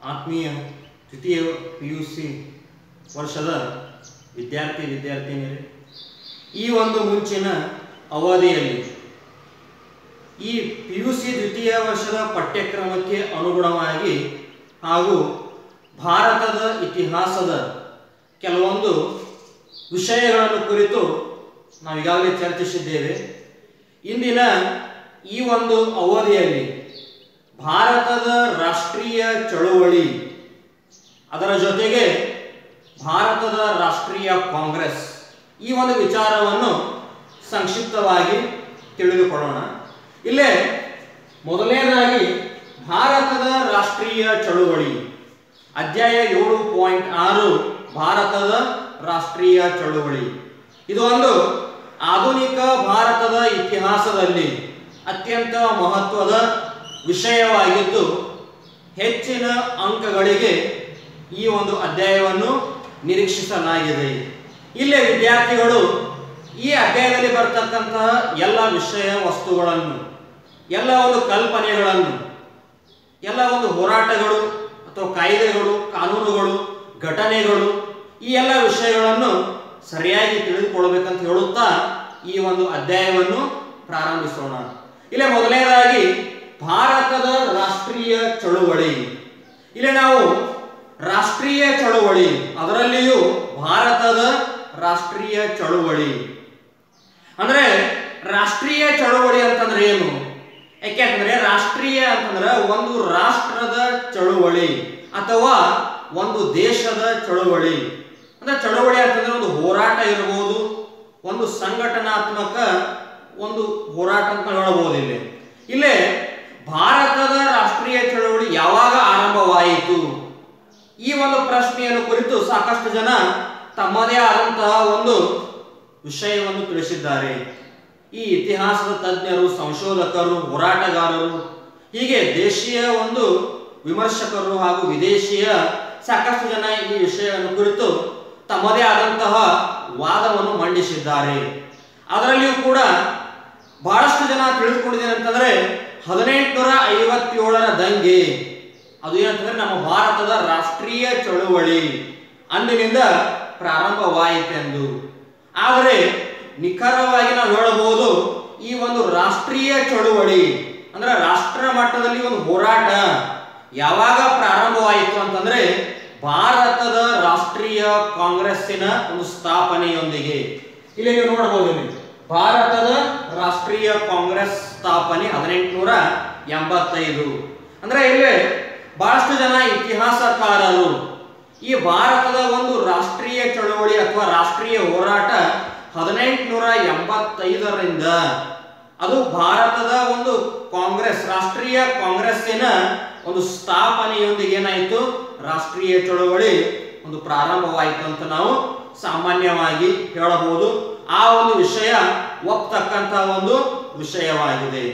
ಆತ್ಮೀಯ ದ್ವಿತೀಯ P U C ವರ್ಷದ ವಿದ್ಯಾರ್ಥಿ ವಿದ್ಯಾರ್ಥಿನಿಯರೇ ಈ ಒಂದು ಮುಂಚಿನ ಅವಧಿಯಲ್ಲಿ ಈ ಪಿ ಯು ಸಿ ದ್ವಿತೀಯ ವರ್ಷದ ಪಠ್ಯಕ್ರಮಕ್ಕೆ ಅನುಗುಣವಾಗಿ ಹಾಗೂ ಭಾರತದ ಇತಿಹಾಸದ ಕೆಲವೊಂದು ವಿಷಯಗಳನ್ನು ಕುರಿತು ನಾವು ಈಗಾಗಲೇ ಚರ್ಚಿಸಿದ್ದೇವೆ ಇಂದಿನ ಈ ಒಂದು ಅವಧಿಯಲ್ಲಿ ಭಾರತದ ರಾಷ್ಟ್ರೀಯ ಚಳುವಳಿ ಅದರ ಜೊತೆಗೆ ಭಾರತದ ರಾಷ್ಟ್ರೀಯ ಕಾಂಗ್ರೆಸ್ ಈ ಒಂದು ವಿಚಾರವನ್ನು ಸಂಕ್ಷಿಪ್ತವಾಗಿ ತಿಳಿದುಕೊಳ್ಳೋಣ ಇಲ್ಲೇ ಮೊದಲನೇದಾಗಿ ಭಾರತದ ರಾಷ್ಟ್ರೀಯ ಚಳುವಳಿ ಅಧ್ಯಾಯ ಏಳು ಪಾಯಿಂಟ್ ಆರು ಭಾರತದ ರಾಷ್ಟ್ರೀಯ ಚಳುವಳಿ ಇದು ಒಂದು ಆಧುನಿಕ ಭಾರತದ ಇತಿಹಾಸದಲ್ಲಿ ಅತ್ಯಂತ ಮಹತ್ವದ ವಿಷಯವಾಗಿದ್ದು ಹೆಚ್ಚಿನ ಅಂಕಗಳಿಗೆ ಈ ಒಂದು ಅಧ್ಯಾಯವನ್ನು ನಿರೀಕ್ಷಿಸಲಾಗಿದೆ ಇಲ್ಲೇ ವಿದ್ಯಾರ್ಥಿಗಳು ಈ ಅಧ್ಯಾಯದಲ್ಲಿ ಬರ್ತಕ್ಕಂತಹ ಎಲ್ಲ ವಿಷಯ ವಸ್ತುಗಳನ್ನು ಎಲ್ಲ ಒಂದು ಕಲ್ಪನೆಗಳನ್ನು ಎಲ್ಲ ಒಂದು ಹೋರಾಟಗಳು ಅಥವಾ ಕಾಯ್ದೆಗಳು ಕಾನೂನುಗಳು ಘಟನೆಗಳು ಈ ಎಲ್ಲ ವಿಷಯಗಳನ್ನು ಸರಿಯಾಗಿ ತಿಳಿದುಕೊಳ್ಬೇಕಂತ ಹೇಳುತ್ತಾ ಈ ಒಂದು ಅಧ್ಯಾಯವನ್ನು ಪ್ರಾರಂಭಿಸೋಣ ಇಲ್ಲೇ ಮೊದಲನೇದಾಗಿ ಭಾರತದ ರಾಷ್ಟ್ರೀಯ ಚಳುವಳಿ ಇಲ್ಲಿ ನಾವು ರಾಷ್ಟ್ರೀಯ ಚಳುವಳಿ ಅದರಲ್ಲಿಯೂ ಭಾರತದ ರಾಷ್ಟ್ರೀಯ ಚಳುವಳಿ ಅಂದ್ರೆ ರಾಷ್ಟ್ರೀಯ ಚಳುವಳಿ ಅಂತಂದ್ರೆ ಏನು ಯಾಕೆಂದ್ರೆ ರಾಷ್ಟ್ರೀಯ ಅಂತಂದ್ರೆ ಒಂದು ರಾಷ್ಟ್ರದ ಚಳುವಳಿ ಅಥವಾ ಒಂದು ದೇಶದ ಚಳುವಳಿ ಅಂದ್ರೆ ಚಳುವಳಿ ಅಂತಂದ್ರೆ ಒಂದು ಹೋರಾಟ ಇರಬಹುದು ಒಂದು ಸಂಘಟನಾತ್ಮಕ ಒಂದು ಹೋರಾಟ ಅಂತ ಹೇಳಬಹುದು ಇಲ್ಲಿ ಇಲ್ಲೇ ಭಾರತದ ರಾಷ್ಟ್ರೀಯ ಚಳುವಳಿ ಯಾವಾಗ ಆರಂಭವಾಯಿತು ಈ ಒಂದು ಪ್ರಶ್ನೆಯನ್ನು ಕುರಿತು ಸಾಕಷ್ಟು ಜನ ತಮ್ಮದೇ ಆದಂತಹ ಒಂದು ವಿಷಯವನ್ನು ತಿಳಿಸಿದ್ದಾರೆ ಈ ಇತಿಹಾಸದ ತಜ್ಞರು ಸಂಶೋಧಕರು ಹೋರಾಟಗಾರರು ಹೀಗೆ ದೇಶೀಯ ಒಂದು ವಿಮರ್ಶಕರು ಹಾಗೂ ವಿದೇಶಿಯ ಸಾಕಷ್ಟು ಜನ ಈ ವಿಷಯವನ್ನು ಕುರಿತು ತಮ್ಮದೇ ಆದಂತಹ ವಾದವನ್ನು ಮಂಡಿಸಿದ್ದಾರೆ ಅದರಲ್ಲಿಯೂ ಕೂಡ ಬಹಳಷ್ಟು ಜನ ತಿಳಿದುಕೊಂಡಿದ್ದೇನೆ ಅಂತಂದ್ರೆ ಹದಿನೆಂಟುನೂರ ಐವತ್ತೇಳರ ದಂಗೆ ಅದು ಏನಂತಂದ್ರೆ ನಮ್ಮ ಭಾರತದ ರಾಷ್ಟ್ರೀಯ ಚಳುವಳಿ ಅಂದಿನಿಂದ ಪ್ರಾರಂಭವಾಯಿತೆಂದು ಆದರೆ ನಿಖರವಾಗಿ ನಾವು ಹೇಳಬಹುದು ಈ ಒಂದು ರಾಷ್ಟ್ರೀಯ ಚಳುವಳಿ ಅಂದ್ರೆ ರಾಷ್ಟ್ರ ಮಟ್ಟದಲ್ಲಿ ಒಂದು ಹೋರಾಟ ಯಾವಾಗ ಪ್ರಾರಂಭವಾಯಿತು ಅಂತಂದ್ರೆ ಭಾರತದ ರಾಷ್ಟ್ರೀಯ ಕಾಂಗ್ರೆಸ್ಸಿನ ಒಂದು ಸ್ಥಾಪನೆಯೊಂದಿಗೆ ಇಲ್ಲಿ ನೀವು ನೋಡಬಹುದು ಇಲ್ಲಿ ಭಾರತದ ರಾಷ್ಟ್ರೀಯ ಕಾಂಗ್ರೆಸ್ ಸ್ಥಾಪನೆ ಹದಿನೆಂಟುನೂರ ಎಂಬತ್ತೈದು ಅಂದ್ರೆ ಇಲ್ಲಿ ಬಹಳಷ್ಟು ಜನ ಇತಿಹಾಸಕಾರರು ಈ ಭಾರತದ ಒಂದು ರಾಷ್ಟ್ರೀಯ ಚಳವಳಿ ಅಥವಾ ರಾಷ್ಟ್ರೀಯ ಹೋರಾಟ ಹದಿನೆಂಟುನೂರ ಎಂಬತ್ತೈದರಿಂದ ಅದು ಭಾರತದ ಒಂದು ಕಾಂಗ್ರೆಸ್ ರಾಷ್ಟ್ರೀಯ ಕಾಂಗ್ರೆಸ್ಸಿನ ಒಂದು ಸ್ಥಾಪನೆಯೊಂದಿಗೆ ಏನಾಯಿತು ರಾಷ್ಟ್ರೀಯ ಚಳವಳಿ ಒಂದು ಪ್ರಾರಂಭವಾಯಿತು ಅಂತ ನಾವು ಸಾಮಾನ್ಯವಾಗಿ ಹೇಳಬಹುದು ಆ ಒಂದು ವಿಷಯ ಒಪ್ತಕ್ಕಂತಹ ಒಂದು ವಿಷಯವಾಗಿದೆ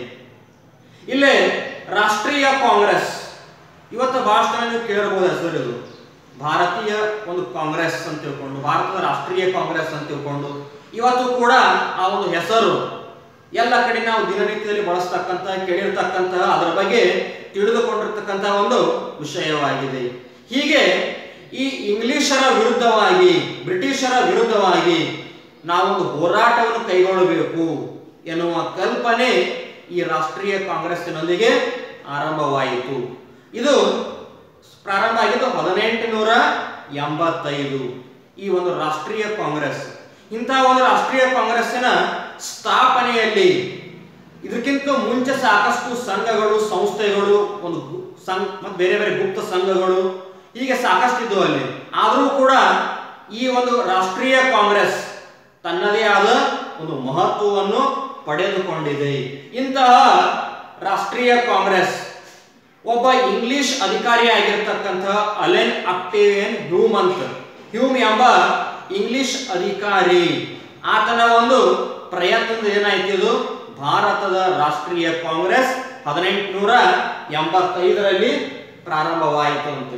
ಇಲ್ಲೇ ರಾಷ್ಟ್ರೀಯ ಕಾಂಗ್ರೆಸ್ ಇವತ್ತು ಬಹಳಷ್ಟು ಜನ ನೀವು ಕೇಳಬಹುದು ಹೆಸರು ಇದು ಭಾರತೀಯ ಒಂದು ಕಾಂಗ್ರೆಸ್ ಅಂತ ತಿಳ್ಕೊಂಡು ಭಾರತದ ರಾಷ್ಟ್ರೀಯ ಕಾಂಗ್ರೆಸ್ ಅಂತ ತಿಳ್ಕೊಂಡು ಇವತ್ತು ಕೂಡ ಆ ಒಂದು ಹೆಸರು ಎಲ್ಲ ಕಡೆ ನಾವು ದಿನನಿತ್ಯದಲ್ಲಿ ಬಳಸ್ತಕ್ಕಂಥ ಕೇಳಿರ್ತಕ್ಕಂತಹ ಅದರ ಬಗ್ಗೆ ತಿಳಿದುಕೊಂಡಿರ್ತಕ್ಕಂತಹ ಒಂದು ವಿಷಯವಾಗಿದೆ ಹೀಗೆ ಈ ಇಂಗ್ಲಿಷರ ವಿರುದ್ಧವಾಗಿ ಬ್ರಿಟಿಷರ ವಿರುದ್ಧವಾಗಿ ನಾವೊಂದು ಹೋರಾಟವನ್ನು ಕೈಗೊಳ್ಳಬೇಕು ಎನ್ನುವ ಕಲ್ಪನೆ ಈ ರಾಷ್ಟ್ರೀಯ ಕಾಂಗ್ರೆಸ್ಸಿನೊಂದಿಗೆ ಆರಂಭವಾಯಿತು ಇದು ಪ್ರಾರಂಭ ಆಗಿದ್ದು ಹದಿನೆಂಟುನೂರ ಎಂಬತ್ತೈದು ಈ ಒಂದು ರಾಷ್ಟ್ರೀಯ ಕಾಂಗ್ರೆಸ್ ಇಂತಹ ಒಂದು ರಾಷ್ಟ್ರೀಯ ಕಾಂಗ್ರೆಸ್ಸಿನ ಸ್ಥಾಪನೆಯಲ್ಲಿ ಇದಕ್ಕಿಂತ ಮುಂಚೆ ಸಾಕಷ್ಟು ಸಂಘಗಳು ಸಂಸ್ಥೆಗಳು ಒಂದು ಗು- ಸಂಘ ಮತ್ತು ಬೇರೆ ಬೇರೆ ಗುಪ್ತ ಸಂಘಗಳು ಹೀಗೆ ಸಾಕಷ್ಟು ಇದ್ದವು ಅಲ್ಲಿ ಆದರೂ ಕೂಡ ಈ ಒಂದು ರಾಷ್ಟ್ರೀಯ ಕಾಂಗ್ರೆಸ್ ತನ್ನದೇ ಆದ ಒಂದು ಮಹತ್ವವನ್ನು ಪಡೆದುಕೊಂಡಿದೆ ಇಂತಹ ರಾಷ್ಟ್ರೀಯ ಕಾಂಗ್ರೆಸ್ ಒಬ್ಬ ಇಂಗ್ಲಿಷ್ ಅಧಿಕಾರಿಯಾಗಿರ್ತಕ್ಕಂತಹ ಅಲೆನ್ ಅಕ್ಟೇವಿಯನ್ ಹ್ಯೂಮ್ ಅಂತ ಹ್ಯೂಮ್ ಎಂಬ ಇಂಗ್ಲಿಷ್ ಅಧಿಕಾರಿ ಆತನ ಒಂದು ಪ್ರಯತ್ನದ ಏನಾಯ್ತು ಇದು ಭಾರತದ ರಾಷ್ಟ್ರೀಯ ಕಾಂಗ್ರೆಸ್ ಹದಿನೆಂಟುನೂರ ಎಂಬತ್ತೈದರಲ್ಲಿ ಪ್ರಾರಂಭವಾಯಿತು ಅಂತ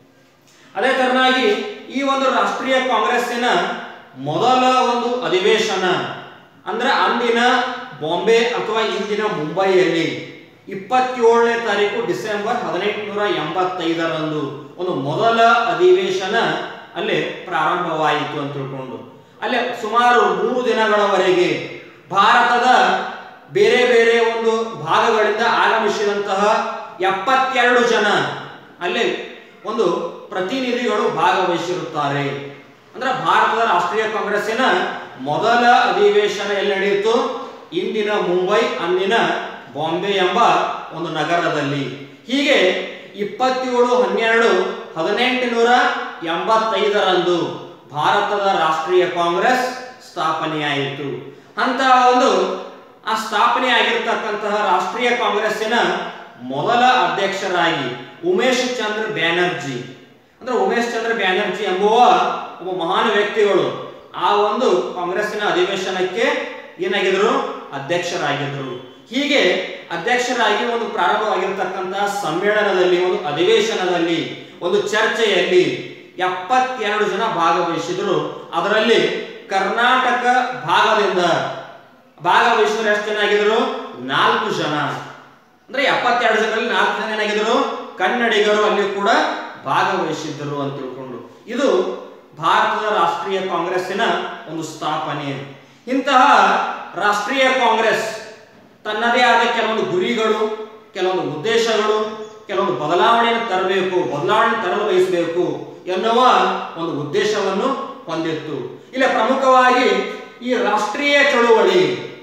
ಅದೇ ತರನಾಗಿ ಈ ಒಂದು ರಾಷ್ಟ್ರೀಯ ಕಾಂಗ್ರೆಸ್ಸಿನ ಮೊದಲ ಒಂದು ಅಧಿವೇಶನ ಅಂದ್ರೆ ಅಂದಿನ ಬಾಂಬೆ ಅಥವಾ ಇಂದಿನ ಮುಂಬೈಯಲ್ಲಿ ಇಪ್ಪತ್ತೇಳನೇ ತಾರೀಕು ಡಿಸೆಂಬರ್ ಹದಿನೆಂಟುನೂರ ಎಂಬತ್ತೈದರಂದು ಒಂದು ಮೊದಲ ಅಧಿವೇಶನ ಅಲ್ಲೇ ಪ್ರಾರಂಭವಾಯಿತು ಅಂತ ತಿಳ್ಕೊಂಡು ಅಲ್ಲೇ ಸುಮಾರು ಮೂರು ದಿನಗಳವರೆಗೆ ಭಾರತದ ಬೇರೆ ಬೇರೆ ಒಂದು ಭಾಗಗಳಿಂದ ಆಗಮಿಸಿದಂತಹ ಎಪ್ಪತ್ತೆರಡು ಜನ ಅಲ್ಲಿ ಒಂದು ಪ್ರತಿನಿಧಿಗಳು ಭಾಗವಹಿಸಿರುತ್ತಾರೆ ಅಂದ್ರೆ ಭಾರತದ ರಾಷ್ಟ್ರೀಯ ಕಾಂಗ್ರೆಸ್ಸಿನ ಮೊದಲ ಅಧಿವೇಶನ ಎಲ್ಲಿ ನಡೆಯಿತು ಇಂದಿನ ಮುಂಬೈ ಅಂದಿನ ಬಾಂಬೆ ಎಂಬ ಒಂದು ನಗರದಲ್ಲಿ ಹೀಗೆ ಇಪ್ಪತ್ತೇಳು ಹನ್ನೆರಡು ಹದಿನೆಂಟುನೂರ ಎಂಬತ್ತೈದರಂದು ಭಾರತದ ರಾಷ್ಟ್ರೀಯ ಕಾಂಗ್ರೆಸ್ ಸ್ಥಾಪನೆಯಾಯಿತು ಅಂತಹ ಒಂದು ಆ ಸ್ಥಾಪನೆ ಆಗಿರ್ತಕ್ಕಂತಹ ರಾಷ್ಟ್ರೀಯ ಕಾಂಗ್ರೆಸ್ಸಿನ ಮೊದಲ ಅಧ್ಯಕ್ಷರಾಗಿ ಉಮೇಶ್ ಚಂದ್ರ ಬ್ಯಾನರ್ಜಿ ಅಂದ್ರೆ ಉಮೇಶ್ ಚಂದ್ರ ಬ್ಯಾನರ್ಜಿ ಎಂಬುವ ಒಬ್ಬ ಮಹಾನ್ ವ್ಯಕ್ತಿಗಳು ಆ ಒಂದು ಕಾಂಗ್ರೆಸ್ಸಿನ ಅಧಿವೇಶನಕ್ಕೆ ಏನಾಗಿದ್ರು ಅಧ್ಯಕ್ಷರಾಗಿದ್ದರು ಹೀಗೆ ಅಧ್ಯಕ್ಷರಾಗಿ ಒಂದು ಪ್ರಾರಂಭವಾಗಿರ್ತಕ್ಕಂತಹ ಸಮ್ಮೇಳನದಲ್ಲಿ ಒಂದು ಅಧಿವೇಶನದಲ್ಲಿ ಒಂದು ಚರ್ಚೆಯಲ್ಲಿ ಎಪ್ಪತ್ತೆರಡು ಜನ ಭಾಗವಹಿಸಿದ್ರು ಅದರಲ್ಲಿ ಕರ್ನಾಟಕ ಭಾಗದಿಂದ ಭಾಗವಹಿಸಿದ್ರು ಎಷ್ಟು ಜನ ಆಗಿದ್ರು ನಾಲ್ಕು ಜನ ಅಂದ್ರೆ ಎಪ್ಪತ್ತೆರಡು ಜನರಲ್ಲಿ ನಾಲ್ಕು ಜನ ಏನಾಗಿದ್ರು ಕನ್ನಡಿಗರು ಅಲ್ಲಿ ಕೂಡ ಭಾಗವಹಿಸಿದ್ದರು ಅಂತ ತಿಳ್ಕೊಂಡು ಇದು ಭಾರತದ ರಾಷ್ಟ್ರೀಯ ಕಾಂಗ್ರೆಸ್ಸಿನ ಒಂದು ಸ್ಥಾಪನೆ ಇಂತಹ ರಾಷ್ಟ್ರೀಯ ಕಾಂಗ್ರೆಸ್ ತನ್ನದೇ ಆದ ಕೆಲವೊಂದು ಗುರಿಗಳು ಕೆಲವೊಂದು ಉದ್ದೇಶಗಳು ಕೆಲವೊಂದು ಬದಲಾವಣೆಯನ್ನು ತರಬೇಕು ಬದಲಾವಣೆ ತರಲು ಬಯಸಬೇಕು ಎನ್ನುವ ಒಂದು ಉದ್ದೇಶವನ್ನು ಹೊಂದಿತ್ತು ಇಲ್ಲಿ ಪ್ರಮುಖವಾಗಿ ಈ ರಾಷ್ಟ್ರೀಯ ಚಳುವಳಿ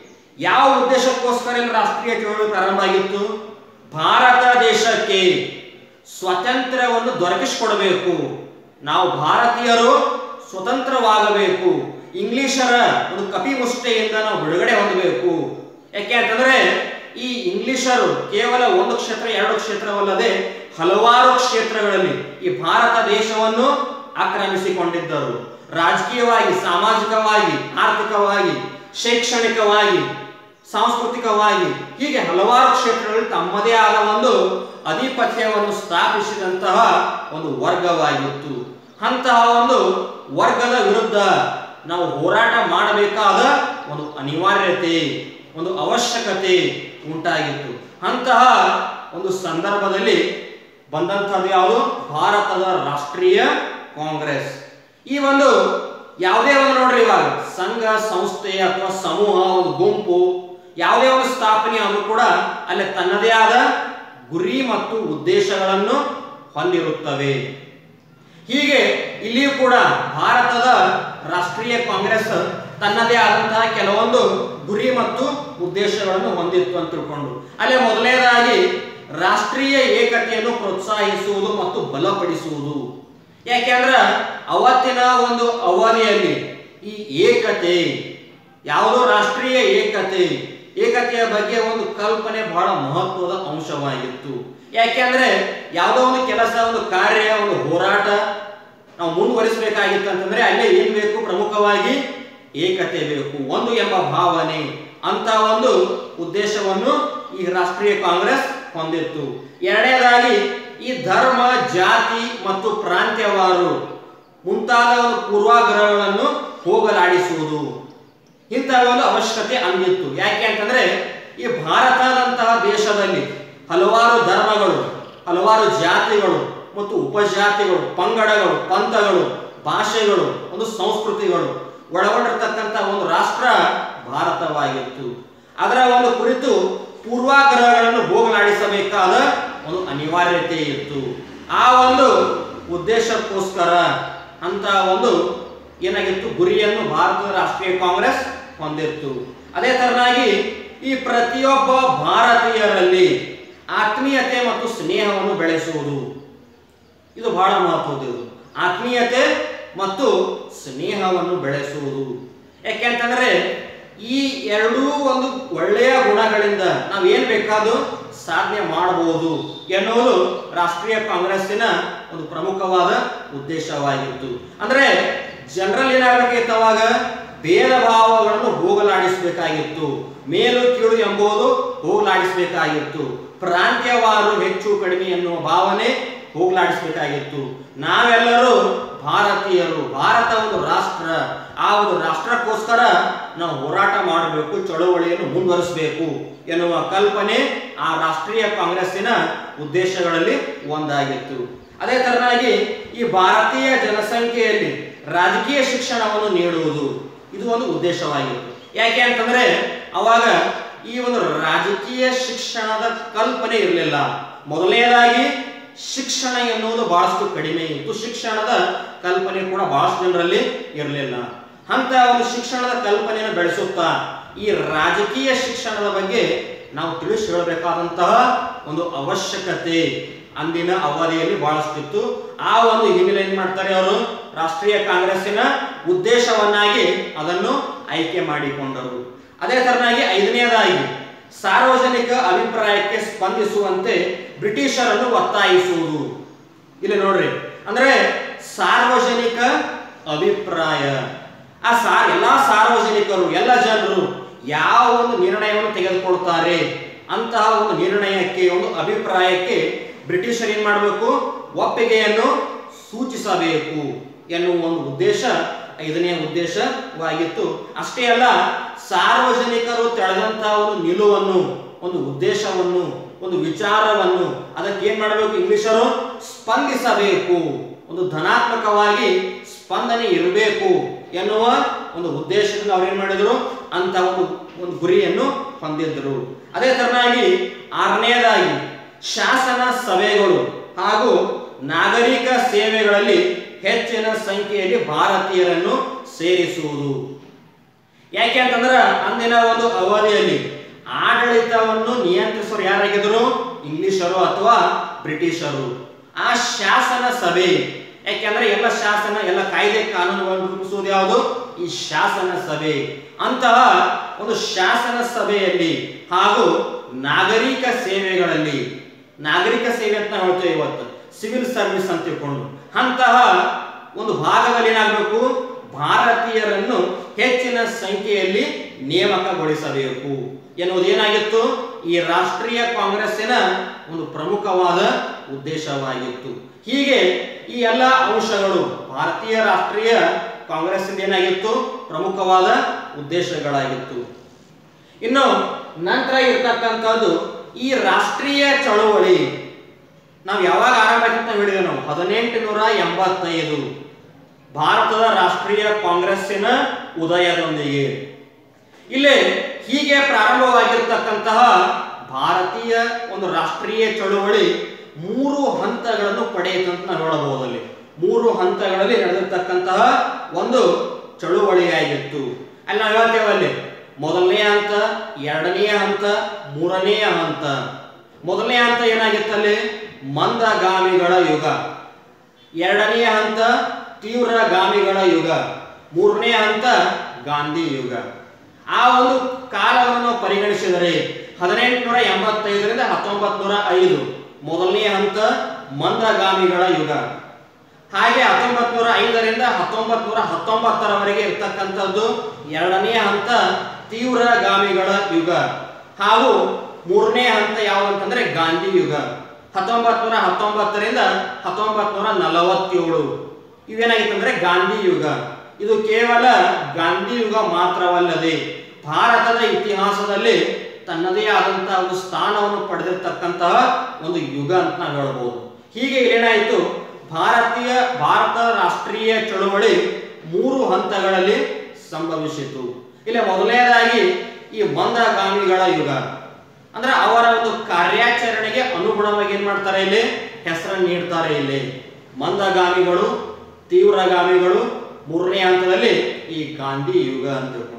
ಯಾವ ಉದ್ದೇಶಕ್ಕೋಸ್ಕರ ಇಲ್ಲಿ ರಾಷ್ಟ್ರೀಯ ಚಳುವಳಿ ಪ್ರಾರಂಭ ಆಗಿತ್ತು ಭಾರತ ದೇಶಕ್ಕೆ ಸ್ವಾತಂತ್ರ್ಯವನ್ನು ದೊರಕಿಸಿಕೊಡಬೇಕು ನಾವು ಭಾರತೀಯರು ಸ್ವತಂತ್ರವಾಗಬೇಕು ಇಂಗ್ಲಿಷರ ಒಂದು ಕಪಿಮುಷ್ಟಿಯಿಂದ ನಾವು ಬಿಡುಗಡೆ ಹೊಂದಬೇಕು ಯಾಕೆ ಅಂತಂದ್ರೆ ಈ ಇಂಗ್ಲಿಷರು ಕೇವಲ ಒಂದು ಕ್ಷೇತ್ರ ಎರಡು ಕ್ಷೇತ್ರವಲ್ಲದೆ ಹಲವಾರು ಕ್ಷೇತ್ರಗಳಲ್ಲಿ ಈ ಭಾರತ ದೇಶವನ್ನು ಆಕ್ರಮಿಸಿಕೊಂಡಿದ್ದರು ರಾಜಕೀಯವಾಗಿ ಸಾಮಾಜಿಕವಾಗಿ ಆರ್ಥಿಕವಾಗಿ ಶೈಕ್ಷಣಿಕವಾಗಿ ಸಾಂಸ್ಕೃತಿಕವಾಗಿ ಹೀಗೆ ಹಲವಾರು ಕ್ಷೇತ್ರಗಳಲ್ಲಿ ತಮ್ಮದೇ ಆದ ಒಂದು ಅಧಿಪತ್ಯವನ್ನು ಸ್ಥಾಪಿಸಿದಂತಹ ಒಂದು ವರ್ಗವಾಗಿತ್ತು ಅಂತಹ ಒಂದು ವರ್ಗದ ವಿರುದ್ಧ ನಾವು ಹೋರಾಟ ಮಾಡಬೇಕಾದ ಒಂದು ಅನಿವಾರ್ಯತೆ ಒಂದು ಅವಶ್ಯಕತೆ ಉಂಟಾಗಿತ್ತು ಅಂತಹ ಒಂದು ಸಂದರ್ಭದಲ್ಲಿ ಬಂದಂಥದ್ದು ಯಾವುದು ಭಾರತದ ರಾಷ್ಟ್ರೀಯ ಕಾಂಗ್ರೆಸ್ ಈ ಒಂದು ಯಾವುದೇ ಒಂದು ನೋಡ್ರಿ ಇವಾಗ ಸಂಘ ಸಂಸ್ಥೆ ಅಥವಾ ಸಮೂಹ ಒಂದು ಗುಂಪು ಯಾವುದೇ ಒಂದು ಸ್ಥಾಪನೆ ಆದರೂ ಕೂಡ ಅಲ್ಲಿ ತನ್ನದೇ ಆದ ಗುರಿ ಮತ್ತು ಉದ್ದೇಶಗಳನ್ನು ಹೊಂದಿರುತ್ತವೆ ಹೀಗೆ ಇಲ್ಲಿಯೂ ಕೂಡ ಭಾರತದ ರಾಷ್ಟ್ರೀಯ ಕಾಂಗ್ರೆಸ್ ತನ್ನದೇ ಆದಂತಹ ಕೆಲವೊಂದು ಗುರಿ ಮತ್ತು ಉದ್ದೇಶಗಳನ್ನು ಹೊಂದಿತ್ತು ಅಂತ ತಿಳ್ಕೊಂಡು ಅಲ್ಲೇ ಮೊದಲನೇದಾಗಿ ರಾಷ್ಟ್ರೀಯ ಏಕತೆಯನ್ನು ಪ್ರೋತ್ಸಾಹಿಸುವುದು ಮತ್ತು ಬಲಪಡಿಸುವುದು ಯಾಕೆಂದ್ರ ಅವತ್ತಿನ ಒಂದು ಅವಧಿಯಲ್ಲಿ ಈ ಏಕತೆ ಯಾವುದೋ ರಾಷ್ಟ್ರೀಯ ಏಕತೆ ಏಕತೆಯ ಬಗ್ಗೆ ಒಂದು ಕಲ್ಪನೆ ಬಹಳ ಮಹತ್ವದ ಅಂಶವಾಗಿತ್ತು ಯಾಕೆಂದ್ರೆ ಯಾವುದೋ ಒಂದು ಕೆಲಸ ಒಂದು ಕಾರ್ಯ ಒಂದು ಹೋರಾಟ ನಾವು ಮುಂದುವರಿಸಬೇಕಾಗಿತ್ತು ಅಂತಂದ್ರೆ ಅಲ್ಲೇ ಏನ್ ಬೇಕು ಪ್ರಮುಖವಾಗಿ ಏಕತೆ ಬೇಕು ಒಂದು ಎಂಬ ಭಾವನೆ ಅಂತ ಒಂದು ಉದ್ದೇಶವನ್ನು ಈ ರಾಷ್ಟ್ರೀಯ ಕಾಂಗ್ರೆಸ್ ಹೊಂದಿತ್ತು ಎರಡನೇದಾಗಿ ಈ ಧರ್ಮ ಜಾತಿ ಮತ್ತು ಪ್ರಾಂತ್ಯವಾರು ಮುಂತಾದ ಒಂದು ಪೂರ್ವಾಗ್ರಹಗಳನ್ನು ಹೋಗಲಾಡಿಸುವುದು ಇಂತಹ ಒಂದು ಅವಶ್ಯಕತೆ ಅಂದಿತ್ತು ಯಾಕೆ ಅಂತಂದ್ರೆ ಈ ಭಾರತದಂತಹ ದೇಶದಲ್ಲಿ ಹಲವಾರು ಧರ್ಮಗಳು ಹಲವಾರು ಜಾತಿಗಳು ಮತ್ತು ಉಪಜಾತಿಗಳು ಪಂಗಡಗಳು ಪಂಥಗಳು ಭಾಷೆಗಳು ಒಂದು ಸಂಸ್ಕೃತಿಗಳು ಒಳಗೊಂಡಿರ್ತಕ್ಕಂಥ ಒಂದು ರಾಷ್ಟ್ರ ಭಾರತವಾಗಿತ್ತು ಅದರ ಒಂದು ಕುರಿತು ಪೂರ್ವಾಗ್ರಹಗಳನ್ನು ಹೋಗಲಾಡಿಸಬೇಕಾದ ಒಂದು ಅನಿವಾರ್ಯತೆ ಇತ್ತು ಆ ಒಂದು ಉದ್ದೇಶಕ್ಕೋಸ್ಕರ ಅಂತ ಒಂದು ಏನಾಗಿತ್ತು ಗುರಿಯನ್ನು ಭಾರತದ ರಾಷ್ಟ್ರೀಯ ಕಾಂಗ್ರೆಸ್ ಹೊಂದಿತ್ತು ಅದೇ ತರನಾಗಿ ಈ ಪ್ರತಿಯೊಬ್ಬ ಭಾರತೀಯರಲ್ಲಿ ಆತ್ಮೀಯತೆ ಮತ್ತು ಸ್ನೇಹವನ್ನು ಬೆಳೆಸುವುದು ಇದು ಬಹಳ ಮಹತ್ವದ್ದು ಆತ್ಮೀಯತೆ ಮತ್ತು ಸ್ನೇಹವನ್ನು ಬೆಳೆಸುವುದು ಯಾಕೆಂತಂದ್ರೆ ಈ ಎರಡೂ ಒಂದು ಒಳ್ಳೆಯ ಗುಣಗಳಿಂದ ನಾವು ಏನ್ ಬೇಕಾದ್ರೂ ಸಾಧನೆ ಮಾಡಬಹುದು ಎನ್ನುವುದು ರಾಷ್ಟ್ರೀಯ ಕಾಂಗ್ರೆಸ್ಸಿನ ಒಂದು ಪ್ರಮುಖವಾದ ಉದ್ದೇಶವಾಗಿತ್ತು ಅಂದ್ರೆ ಜನರಲ್ ಏನಾಗಬೇಕಿತ್ತು ಅವಾಗ ಭೇದ ಭಾವಗಳನ್ನು ಹೋಗಲಾಡಿಸಬೇಕಾಗಿತ್ತು ಮೇಲು ಕೀಳು ಎಂಬುದು ಹೋಗಲಾಡಿಸಬೇಕಾಗಿತ್ತು ಪ್ರಾಂತ್ಯವಾರು ಹೆಚ್ಚು ಕಡಿಮೆ ಎನ್ನುವ ಭಾವನೆ ಹೋಗ್ಲಾಡಿಸ್ಬೇಕಾಗಿತ್ತು ನಾವೆಲ್ಲರೂ ಭಾರತೀಯರು ಭಾರತ ಒಂದು ರಾಷ್ಟ್ರ ಆ ಒಂದು ರಾಷ್ಟ್ರಕ್ಕೋಸ್ಕರ ನಾವು ಹೋರಾಟ ಮಾಡಬೇಕು ಚಳುವಳಿಯನ್ನು ಮುಂದುವರಿಸಬೇಕು ಎನ್ನುವ ಕಲ್ಪನೆ ಆ ರಾಷ್ಟ್ರೀಯ ಕಾಂಗ್ರೆಸ್ಸಿನ ಉದ್ದೇಶಗಳಲ್ಲಿ ಒಂದಾಗಿತ್ತು ಅದೇ ತರನಾಗಿ ಈ ಭಾರತೀಯ ಜನಸಂಖ್ಯೆಯಲ್ಲಿ ರಾಜಕೀಯ ಶಿಕ್ಷಣವನ್ನು ನೀಡುವುದು ಇದು ಒಂದು ಉದ್ದೇಶವಾಗಿತ್ತು ಯಾಕೆ ಅಂತಂದ್ರೆ ಅವಾಗ ಈ ಒಂದು ರಾಜಕೀಯ ಶಿಕ್ಷಣದ ಕಲ್ಪನೆ ಇರಲಿಲ್ಲ ಮೊದಲನೇದಾಗಿ ಶಿಕ್ಷಣ ಎನ್ನುವುದು ಬಹಳಷ್ಟು ಕಡಿಮೆ ಇತ್ತು ಶಿಕ್ಷಣದ ಕಲ್ಪನೆ ಕೂಡ ಬಹಳಷ್ಟು ಜನರಲ್ಲಿ ಇರಲಿಲ್ಲ ಅಂತ ಒಂದು ಶಿಕ್ಷಣದ ಕಲ್ಪನೆಯನ್ನು ಬೆಳೆಸುತ್ತಾ ಈ ರಾಜಕೀಯ ಶಿಕ್ಷಣದ ಬಗ್ಗೆ ನಾವು ತಿಳಿಸಿ ಹೇಳಬೇಕಾದಂತಹ ಒಂದು ಅವಶ್ಯಕತೆ ಅಂದಿನ ಅವಧಿಯಲ್ಲಿ ಬಹಳಷ್ಟಿತ್ತು ಆ ಒಂದು ಹಿನ್ನೆಲೆ ಏನ್ ಮಾಡ್ತಾರೆ ಅವರು ರಾಷ್ಟ್ರೀಯ ಕಾಂಗ್ರೆಸ್ಸಿನ ಉದ್ದೇಶವನ್ನಾಗಿ ಅದನ್ನು ಆಯ್ಕೆ ಮಾಡಿಕೊಂಡರು ಅದೇ ತರನಾಗಿ ಐದನೇದಾಗಿ ಸಾರ್ವಜನಿಕ ಅಭಿಪ್ರಾಯಕ್ಕೆ ಸ್ಪಂದಿಸುವಂತೆ ಬ್ರಿಟಿಷರನ್ನು ಒತ್ತಾಯಿಸುವುದು ಇಲ್ಲಿ ನೋಡ್ರಿ ಅಂದ್ರೆ ಸಾರ್ವಜನಿಕ ಅಭಿಪ್ರಾಯ ಆ ಸಾ ಎಲ್ಲಾ ಸಾರ್ವಜನಿಕರು ಎಲ್ಲ ಜನರು ಯಾವ ಒಂದು ನಿರ್ಣಯವನ್ನು ತೆಗೆದುಕೊಳ್ತಾರೆ ಅಂತಹ ಒಂದು ನಿರ್ಣಯಕ್ಕೆ ಒಂದು ಅಭಿಪ್ರಾಯಕ್ಕೆ ಬ್ರಿಟಿಷರು ಏನ್ ಮಾಡಬೇಕು ಒಪ್ಪಿಗೆಯನ್ನು ಸೂಚಿಸಬೇಕು ಎನ್ನುವ ಒಂದು ಉದ್ದೇಶ ಐದನೇ ಉದ್ದೇಶವಾಗಿತ್ತು ಅಷ್ಟೇ ಅಲ್ಲ ಸಾರ್ವಜನಿಕರು ತೆಳೆದಂತಹ ಒಂದು ನಿಲುವನ್ನು ಒಂದು ಉದ್ದೇಶವನ್ನು ಒಂದು ವಿಚಾರವನ್ನು ಅದಕ್ಕೆ ಏನ್ ಮಾಡಬೇಕು ಇಂಗ್ಲಿಷರು ಸ್ಪಂದಿಸಬೇಕು ಒಂದು ಧನಾತ್ಮಕವಾಗಿ ಸ್ಪಂದನೆ ಇರಬೇಕು ಎನ್ನುವ ಒಂದು ಉದ್ದೇಶದಿಂದ ಅವ್ರು ಏನ್ ಮಾಡಿದ್ರು ಅಂತ ಒಂದು ಒಂದು ಗುರಿಯನ್ನು ಹೊಂದಿದ್ರು ಅದೇ ತರನಾಗಿ ಆರನೇದಾಗಿ ಶಾಸನ ಸಭೆಗಳು ಹಾಗೂ ನಾಗರಿಕ ಸೇವೆಗಳಲ್ಲಿ ಹೆಚ್ಚಿನ ಸಂಖ್ಯೆಯಲ್ಲಿ ಭಾರತೀಯರನ್ನು ಸೇರಿಸುವುದು ಯಾಕೆ ಅಂತಂದ್ರ ಅಂದಿನ ಒಂದು ಅವಧಿಯಲ್ಲಿ ಆಡಳಿತವನ್ನು ನಿಯಂತ್ರಿಸೋರು ಯಾರಾಗಿದ್ರು ಇಂಗ್ಲಿಷರು ಅಥವಾ ಬ್ರಿಟಿಷರು ಆ ಶಾಸನ ಸಭೆ ಯಾಕೆಂದ್ರೆ ಎಲ್ಲ ಶಾಸನ ಎಲ್ಲ ಕಾಯ್ದೆ ಕಾನೂನುಗಳನ್ನು ರೂಪಿಸುವುದು ಯಾವುದು ಈ ಶಾಸನ ಸಭೆ ಅಂತಹ ಒಂದು ಶಾಸನ ಸಭೆಯಲ್ಲಿ ಹಾಗೂ ನಾಗರಿಕ ಸೇವೆಗಳಲ್ಲಿ ನಾಗರಿಕ ಸೇವೆ ಅಂತ ನಾವು ಹೇಳ್ತೇವೆ ಇವತ್ತು ಸಿವಿಲ್ ಸರ್ವಿಸ್ ಅಂತ ತಿಳ್ಕೊಂಡು ಅಂತಹ ಒಂದು ಭಾಗದಲ್ಲಿ ಏನಾಗಬೇಕು ಭಾರತೀಯರನ್ನು ಹೆಚ್ಚಿನ ಸಂಖ್ಯೆಯಲ್ಲಿ ನೇಮಕಗೊಳಿಸಬೇಕು ಎನ್ನುವುದು ಏನಾಗಿತ್ತು ಈ ರಾಷ್ಟ್ರೀಯ ಕಾಂಗ್ರೆಸ್ಸಿನ ಒಂದು ಪ್ರಮುಖವಾದ ಉದ್ದೇಶವಾಗಿತ್ತು ಹೀಗೆ ಈ ಎಲ್ಲ ಅಂಶಗಳು ಭಾರತೀಯ ರಾಷ್ಟ್ರೀಯ ಕಾಂಗ್ರೆಸ್ ಏನಾಗಿತ್ತು ಪ್ರಮುಖವಾದ ಉದ್ದೇಶಗಳಾಗಿತ್ತು ಇನ್ನು ನಂತರ ಇರ್ತಕ್ಕಂಥದ್ದು ಈ ರಾಷ್ಟ್ರೀಯ ಚಳುವಳಿ ನಾವು ಯಾವಾಗ ಆರಂಭ ಆಗಿತ್ತು ನಾವು ಹೇಳಿದೆ ನಾವು ಹದಿನೆಂಟು ನೂರ ಎಂಬತ್ತೈದು ಭಾರತದ ರಾಷ್ಟ್ರೀಯ ಕಾಂಗ್ರೆಸ್ಸಿನ ಉದಯದೊಂದಿಗೆ ಇಲ್ಲಿ ಹೀಗೆ ಪ್ರಾರಂಭವಾಗಿರ್ತಕ್ಕಂತಹ ಭಾರತೀಯ ಒಂದು ರಾಷ್ಟ್ರೀಯ ಚಳುವಳಿ ಮೂರು ಹಂತಗಳನ್ನು ಪಡೆಯಿತು ಅಂತ ನಾವು ಹೇಳಬಹುದು ಅಲ್ಲಿ ಮೂರು ಹಂತಗಳಲ್ಲಿ ನಡೆದಿರ್ತಕ್ಕಂತಹ ಒಂದು ಚಳುವಳಿಯಾಗಿತ್ತು ಅಲ್ಲಿ ನಾವು ಹೇಳ್ತೇವೆ ಅಲ್ಲಿ ಮೊದಲನೇ ಹಂತ ಎರಡನೆಯ ಹಂತ ಮೂರನೆಯ ಹಂತ ಮೊದಲನೇ ಹಂತ ಏನಾಗಿತ್ತಲ್ಲಿ ಮಂದಗಾಮಿಗಳ ಯುಗ ಎರಡನೆಯ ಹಂತ ತೀವ್ರಗಾಮಿಗಳ ಯುಗ ಮೂರನೇ ಹಂತ ಗಾಂಧಿ ಯುಗ ಆ ಒಂದು ಕಾಲವನ್ನು ನಾವು ಪರಿಗಣಿಸಿದರೆ ಹದಿನೆಂಟುನೂರ ಎಂಬತ್ತೈದರಿಂದ ಹತ್ತೊಂಬತ್ತು ನೂರ ಐದು ಮೊದಲನೇ ಹಂತ ಮಂದಗಾಮಿಗಳ ಯುಗ ಹಾಗೆ ಹತ್ತೊಂಬತ್ತು ನೂರ ಐದರಿಂದ ಹತ್ತೊಂಬತ್ತು ನೂರ ಹತ್ತೊಂಬತ್ತರವರೆಗೆ ಇರ್ತಕ್ಕಂಥದ್ದು ಎರಡನೇ ಹಂತ ತೀವ್ರಗಾಮಿಗಳ ಯುಗ ಹಾಗೂ ಮೂರನೇ ಹಂತ ಯಾವ್ದಂತಂದ್ರೆ ಗಾಂಧಿ ಯುಗ ಹತ್ತೊಂಬತ್ತು ನೂರ ಹತ್ತೊಂಬತ್ತರಿಂದ ಹತ್ತೊಂಬತ್ತು ನೂರ ನಲವತ್ತೇಳು ಇವೇನಾಗಿತ್ತಂದ್ರೆ ಗಾಂಧಿ ಯುಗ ಇದು ಕೇವಲ ಗಾಂಧಿ ಯುಗ ಮಾತ್ರವಲ್ಲದೆ ಭಾರತದ ಇತಿಹಾಸದಲ್ಲಿ ತನ್ನದೇ ಆದಂತಹ ಒಂದು ಸ್ಥಾನವನ್ನು ಪಡೆದಿರ್ತಕ್ಕಂತಹ ಒಂದು ಯುಗ ಅಂತ ನಾವು ಹೇಳ್ಬೋದು ಹೀಗೆ ಏನಾಯಿತು ಭಾರತೀಯ ಭಾರತ ರಾಷ್ಟ್ರೀಯ ಚಳುವಳಿ ಮೂರು ಹಂತಗಳಲ್ಲಿ ಸಂಭವಿಸಿತು ಇಲ್ಲಿ ಮೊದಲನೇದಾಗಿ ಈ ಮಂದಗಾಮಿಗಳ ಯುಗ ಅಂದ್ರೆ ಅವರ ಒಂದು ಕಾರ್ಯಾಚರಣೆಗೆ ಅನುಗುಣವಾಗಿ ಏನ್ ಮಾಡ್ತಾರೆ ಇಲ್ಲಿ ಹೆಸರನ್ನು ನೀಡ್ತಾರೆ ಇಲ್ಲಿ ಮಂದಗಾಮಿಗಳು ತೀವ್ರಗಾಮಿಗಳು ಮೂರನೇ ಹಂತದಲ್ಲಿ ಈ ಗಾಂಧಿ ಯುಗ ಅಂತ ತಿಳ್ಕೊಂಡು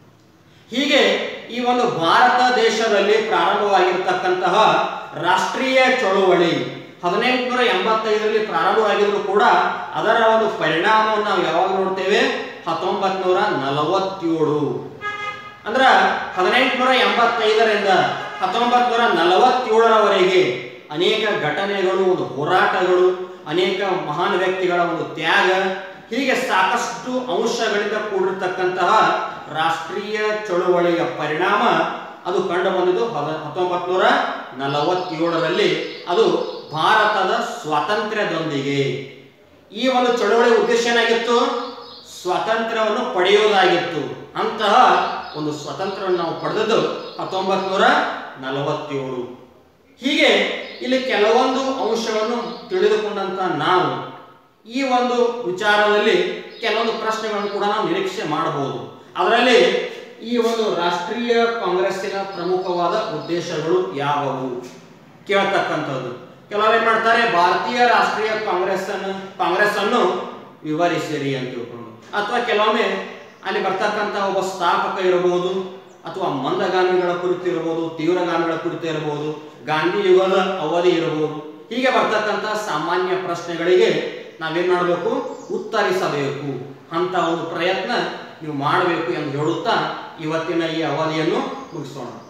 ಹೀಗೆ ಈ ಒಂದು ಭಾರತ ದೇಶದಲ್ಲಿ ಪ್ರಾರಂಭವಾಗಿರ್ತಕ್ಕಂತಹ ರಾಷ್ಟ್ರೀಯ ಚಳುವಳಿ ಹದಿನೆಂಟುನೂರ ಎಂಬತ್ತೈದರಲ್ಲಿ ಪ್ರಾರಂಭವಾಗಿದ್ರು ಕೂಡ ಅದರ ಒಂದು ಪರಿಣಾಮವನ್ನು ನಾವು ಯಾವಾಗ ನೋಡ್ತೇವೆ ಹತ್ತೊಂಬತ್ ನೂರ ನಲವತ್ತೇಳು ಅಂದ್ರ ಹದಿನೆಂಟುನೂರ ಎಂಬತ್ತೈದರಿಂದ ಹತ್ತೊಂಬತ್ ನೂರ ನಲವತ್ತೇಳರವರೆಗೆ ಅನೇಕ ಘಟನೆಗಳು ಒಂದು ಹೋರಾಟಗಳು ಅನೇಕ ಮಹಾನ್ ವ್ಯಕ್ತಿಗಳ ಒಂದು ತ್ಯಾಗ ಹೀಗೆ ಸಾಕಷ್ಟು ಅಂಶಗಳಿಂದ ಕೂಡಿರ್ತಕ್ಕಂತಹ ರಾಷ್ಟ್ರೀಯ ಚಳುವಳಿಯ ಪರಿಣಾಮ ಅದು ಕಂಡು ಬಂದಿದ್ದು ಹತ್ತೊಂಬತ್ ನೂರ ನಲವತ್ತೇಳರಲ್ಲಿ ಅದು ಭಾರತದ ಸ್ವಾತಂತ್ರ್ಯದೊಂದಿಗೆ ಈ ಒಂದು ಚಳುವಳಿ ಉದ್ದೇಶ ಏನಾಗಿತ್ತು ಸ್ವಾತಂತ್ರ್ಯವನ್ನು ಪಡೆಯುವುದಾಗಿತ್ತು ಅಂತಹ ಒಂದು ಸ್ವಾತಂತ್ರ್ಯವನ್ನು ನಾವು ಪಡೆದದ್ದು ಹತ್ತೊಂಬತ್ತು ನೂರ ನಲವತ್ತೇಳು ಹೀಗೆ ಇಲ್ಲಿ ಕೆಲವೊಂದು ಅಂಶವನ್ನು ತಿಳಿದುಕೊಂಡಂತ ನಾವು ಈ ಒಂದು ವಿಚಾರದಲ್ಲಿ ಕೆಲವೊಂದು ಪ್ರಶ್ನೆಗಳನ್ನು ಕೂಡ ನಾವು ನಿರೀಕ್ಷೆ ಮಾಡಬಹುದು ಅದರಲ್ಲಿ ಈ ಒಂದು ರಾಷ್ಟ್ರೀಯ ಕಾಂಗ್ರೆಸ್ಸಿನ ಪ್ರಮುಖವಾದ ಉದ್ದೇಶಗಳು ಯಾವುವು ಕೇಳತಕ್ಕಂಥದ್ದು ಕೆಲವರು ಏನ್ ಮಾಡ್ತಾರೆ ಭಾರತೀಯ ರಾಷ್ಟ್ರೀಯ ಕಾಂಗ್ರೆಸ್ ಅನ್ನು ಕಾಂಗ್ರೆಸ್ ಅನ್ನು ವಿವರಿಸಿರಿ ಅಂತ ತಿಳ್ಕೊಂಡು ಅಥವಾ ಕೆಲವೊಮ್ಮೆ ಅಲ್ಲಿ ಬರ್ತಕ್ಕಂಥ ಒಬ್ಬ ಸ್ಥಾಪಕ ಇರಬಹುದು ಅಥವಾ ಮಂದಗಾಮಿಗಳ ಕುರಿತು ಇರಬಹುದು ತೀವ್ರಗಾಮಿಗಳ ಕುರಿತು ಇರಬಹುದು ಗಾಂಧಿ ಯುಗದ ಅವಧಿ ಇರಬಹುದು ಹೀಗೆ ಬರ್ತಕ್ಕಂಥ ಸಾಮಾನ್ಯ ಪ್ರಶ್ನೆಗಳಿಗೆ ನಾವೇನ್ ಮಾಡಬೇಕು ಉತ್ತರಿಸಬೇಕು ಅಂತ ಒಂದು ಪ್ರಯತ್ನ ನೀವು ಮಾಡಬೇಕು ಎಂದು ಹೇಳುತ್ತಾ ಇವತ್ತಿನ ಈ ಅವಧಿಯನ್ನು ಮುಗಿಸೋಣ